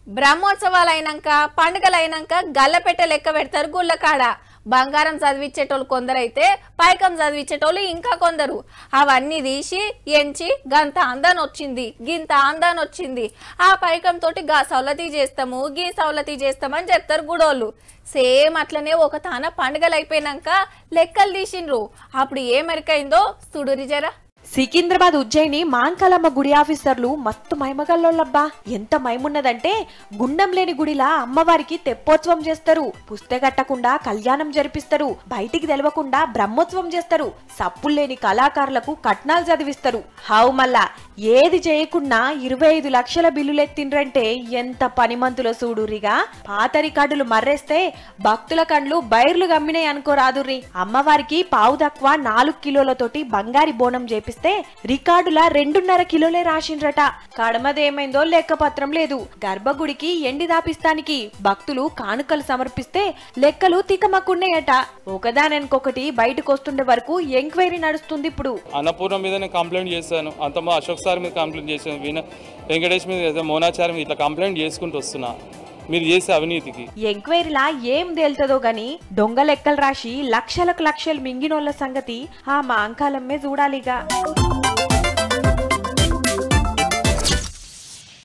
బ్రహ్మోత్సవాలు అయినాక పండుగలు అయినాక గల్లపెట్ట లెక్క పెడతారు గుళ్ళకాడ బంగారం చదివించేటోళ్ళు కొందరైతే పైకం చదివించేటోళ్ళు ఇంకా కొందరు అవన్నీ తీసి ఎంచి గంత అందాన్ని వచ్చింది గింత అందాన్ని వచ్చింది ఆ పైకం తోటి గా సౌలతి చేస్తాము గీ సౌలతి చేస్తామని చెప్తారు గుడోళ్ళు సేమ్ అట్లనే ఒక తాన పండుగలు అయిపోయినాక లెక్కలు తీసిండ్రు అప్పుడు ఏమెరికైందో సుడురి జరా సికింద్రాబాద్ ఉజ్జయిని మాంకాలమ్మ గుడి ఆఫీసర్లు మస్తు మైమగల్లోళ్ళబ్బా ఎంత మైమున్నదంటే గుండం లేని గుడిలా అమ్మవారికి తెప్పోత్సవం చేస్తారు పుస్తకట్టకుండా కళ్యాణం జరిపిస్తారు బయటికి తెలవకుండా బ్రహ్మోత్సవం చేస్తారు సప్పులు లేని కళాకారులకు కట్నాలు చదివిస్తారు హావు మళ్ళా ఏది చేయకుండా ఇరవై ఐదు లక్షల బిల్లులెత్తిండ్రంటే ఎంత పనిమంతులో చూడురిగా పాత రికార్డులు మర్రేస్తే భక్తుల కండ్లు బైర్లు గమ్మినాయి అనుకోరాదుర్రి అమ్మవారికి పావు తక్కువ నాలుగు కిలోలతోటి బంగారి బోనం చేపిస్తే రికార్డుల రెండున్నర కిలోలే రాసిండ్రట కడమదేమైందో లెక్కపత్రం లేదు గర్భగుడికి ఎండి దాపిస్తానికి భక్తులు కానుకలు సమర్పిస్తే లెక్కలు తికమక్కున్నాయట ఒకదానెనకొకటి బయటకు వస్తుండే వరకు ఎంక్వైరీ నడుస్తుంది ఇప్పుడు అన్నపూర్ణ మీద నేను కంప్లైంట్ చేశాను అంతమా అశోక్ సార్ మీద కంప్లైంట్ చేశాను వీణ వెంకటేష్ మీద ఏదో మోనాచారం మీద ఇట్లా కంప్లైంట్ చేసుకుంటూ వస్తున్నా మీరు చేసే అవినీతికి ఎంక్వైరీలా ఏం తేల్తదో గాని దొంగ లెక్కలు రాసి లక్షలకు లక్షలు మింగినోళ్ళ సంగతి ఆ మాంకాలమ్మే చూడాలిగా